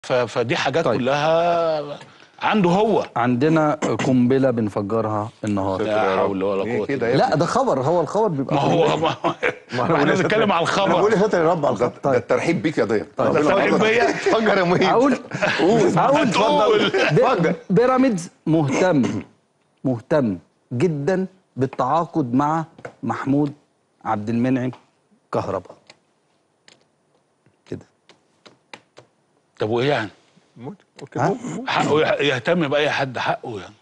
ف- فدي حاجات طيب. كلها عنده هو عندنا قنبله بنفجرها النهارده لا حول ولا ليه قوه كده إلا يا لا ده خبر هو الخبر بيبقى ما هو ما هو- ما احنا بنتكلم على انا بقول الخبر يا ساتر يا رب على ده, الخط ده الترحيب بيك يا ضياء طيب. ربنا صحيح يحفظك. بيا اتفجر يا مهيب اقول قول اقول اتفضل بي- اتفضل بيراميدز مهتم مهتم جدا بالتعاقد مع محمود عبد المنعم كهربا كده طب وايه يعني؟ موت. أوكي. ها؟ حقه يح- يهتم باي حد حقه يعني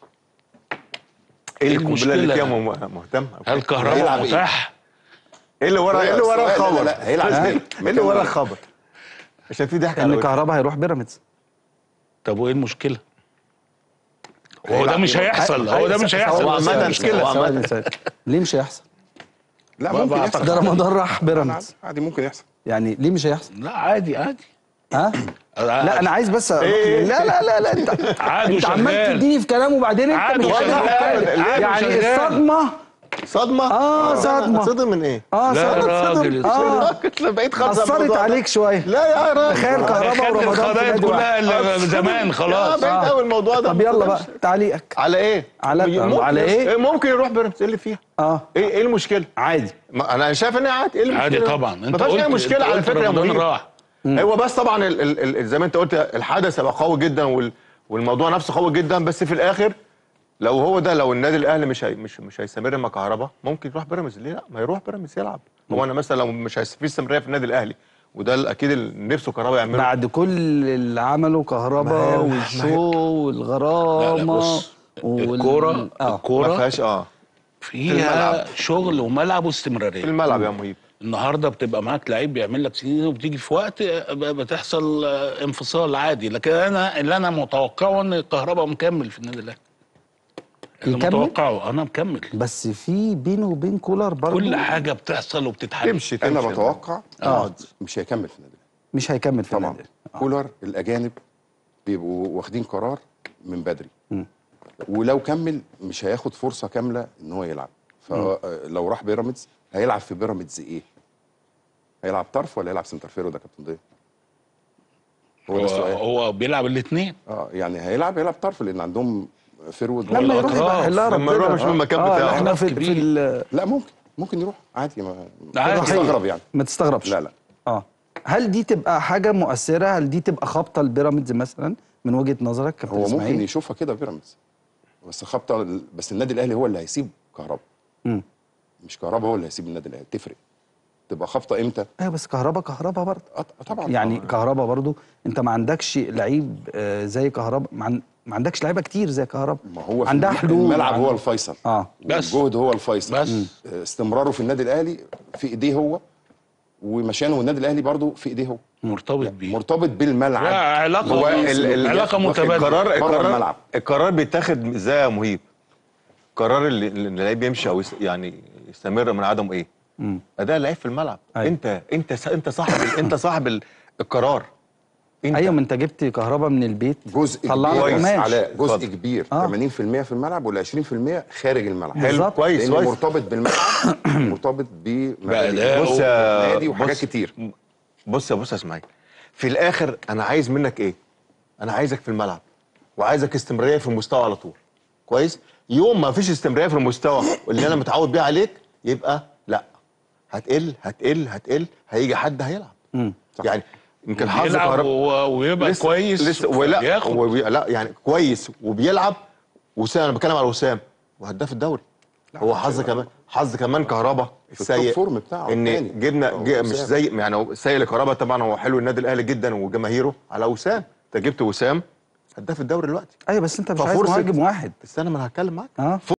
ايه المشكلة القنبله اللي فيها يعني؟ مه- مهتم هل هيلعب كهرباء إيه؟ متاح؟ ايه اللي ورا ايه اللي ورا لا، لا، الخبر لا، هيلعب ها؟ إيه؟ ايه اللي ورا الخبر عشان في ضحك على ان وشي. كهربا هيروح بيراميدز طب وايه المشكله؟ هو ده هيلعب مش إيه؟ هيحصل هو ده مش هو هيحصل عامة مشكله هو عامة. ليه مش هيحصل؟ لا ما ممكن بعتقد. يحصل ده رمضان راح بيراميدز عادي ممكن يحصل يعني ليه مش هيحصل؟ لا عادي عادي ها؟ لا انا عايز بس أروح إيه؟ لا لا لا لا انت عادي انت عمال وشغال. تديني في كلام وبعدين انت عادي مش قادر وشغال. تتكلم. عادي يعني وشغال. الصدمه صدمه آه، صدمة. صدم من ايه اه لا صدمة راجل اه كنت بقيت خالص اثرت عليك شويه لا يا راجل تخيل كهربا خد ورمضان في القضايا نادي واحد. كلها اللي زمان لا خلاص بعيد قوي الموضوع ده طب يلا بقى تعليقك على ايه على- ممكن على إيه؟ ممكن يروح بيراميدز ايه اللي فيها اه ايه ايه المشكله عادي ما انا شايف ان هي عادي ايه المشكله عادي طبعا ما فيهاش اي قلت- مشكله أنت على قلت فكره يا رمضان مهيب راح هو بس طبعا ال ال ال زي ما انت قلت الحدث هيبقى قوي جدا وال والموضوع نفسه قوي جدا بس في الاخر لو هو ده لو النادي الاهلي مش هي مش مش هيستمر مع كهربا ممكن يروح بيراميدز ليه لا ما يروح بيراميدز يلعب هو انا مثلا لو مش هيس- في استمراريه في النادي الاهلي وده ال- اكيد ال- نفسه كهربا يعمله بعد كل اللي عمله كهربا ما هي- والشو لا لا والغرامه بص وال- الكوره اه ما الكوره فيهاش اه فيها الملعب. شغل وملعب في واستمراريه الملعب يا مهيب النهارده بتبقى معاك لعيب بيعمل لك سنين وبتيجي في وقت ب- بتحصل آه، انفصال عادي لكن انا اللي انا متوقعه ان الكهرباء مكمل في النادي الاهلي اللي يكمل؟ متوقعه انا مكمل بس في بينه وبين كولر برضه كل حاجه بتحصل وبتتحل تمشي تمشي انا بتوقع آه. مش هيكمل في النادي مش هيكمل في طبعا النادي كولر الاجانب بيبقوا واخدين قرار من بدري مم. ولو كمل مش هياخد فرصه كامله ان هو يلعب فلو راح بيراميدز هيلعب في بيراميدز ايه هيلعب طرف ولا يلعب سنتر فيرو ده كابتن ضياء هو ده هو, السؤال هو بيلعب الاثنين اه يعني هيلعب هيلعب طرف لان عندهم فيرود لما يروح يبقى والأطراف. حلها لما ربنا يروح مش من المكان آه، بتاعه. احنا في, كبير. في ال- لا ممكن ممكن يروح عادي ما عادي. تستغرب يعني ما تستغربش لا لا اه هل دي تبقى حاجه مؤثره هل دي تبقى خبطه لبيراميدز مثلا من وجهه نظرك كابتن هو ممكن اسماعيل يشوفها كده بيراميدز بس خبطه بس النادي الاهلي هو اللي هيسيب كهربا مم. مش كهربا هو اللي هيسيب النادي الاهلي تفرق تبقى خبطه امتى ايوه بس كهربا كهربا برضه آه طبعا يعني آه. كهربا برضو انت ما عندكش لعيب آه، زي كهربا ما, عن... ما عندكش لعيبه كتير زي كهربا ما هو في عندها الم- حلول الملعب عند- هو الفيصل اه بس. والجهد هو الفيصل بس. آه، استمراره في النادي الاهلي في ايديه هو ومشانه النادي الاهلي برضه في ايديه هو مرتبط بيه مرتبط بالملعب لا علاقه هو ال- ال- علاقه واخد متبادله القرار بره القرار الملعب. القرار بيتاخد ازاي يا مهيب قرار اللي اللي اللعيب يمشي او يس- يعني يستمر من عدمه ايه مم. اداء اللعيب في الملعب أيوة. انت انت س- انت صاحب ال- انت صاحب ال- القرار انت ايوه ما انت جبت كهربا من البيت جزء طلع كبير لك بس قماش. علاء جزء اتفضل. كبير آه. 80% في الملعب وال 20% خارج الملعب حلو بالظبط. كويس لانه كويس مرتبط بالملعب مرتبط بأدائه. بص يا نادي وحاجات بص- كتير بص يا بص يا اسماعيل في الاخر انا عايز منك ايه انا عايزك في الملعب وعايزك استمراريه في المستوى على طول كويس يوم ما فيش استمراريه في المستوى اللي انا متعود بيه عليك يبقى لا هتقل هتقل هتقل هيجي حد هيلعب مم. يعني يمكن حظ يلعب كهربا و- ويبقى لسه- كويس لسه ولا ياخد وبي... لا يعني كويس وبيلعب وسام انا بتكلم على وسام وهداف الدوري هو حظ كمان حظ كمان كهربا السيء التوب فورم بتاعه ان التاني. جبنا هو جي مش وسام. زي يعني هو سيء لكهربا طبعا هو حلو النادي الاهلي جدا وجماهيره على وسام انت جبت وسام هداف الدوري دلوقتي ايوه بس انت مش عايز ففرصة- مهاجم واحد استنى ما انا هتكلم معاك اه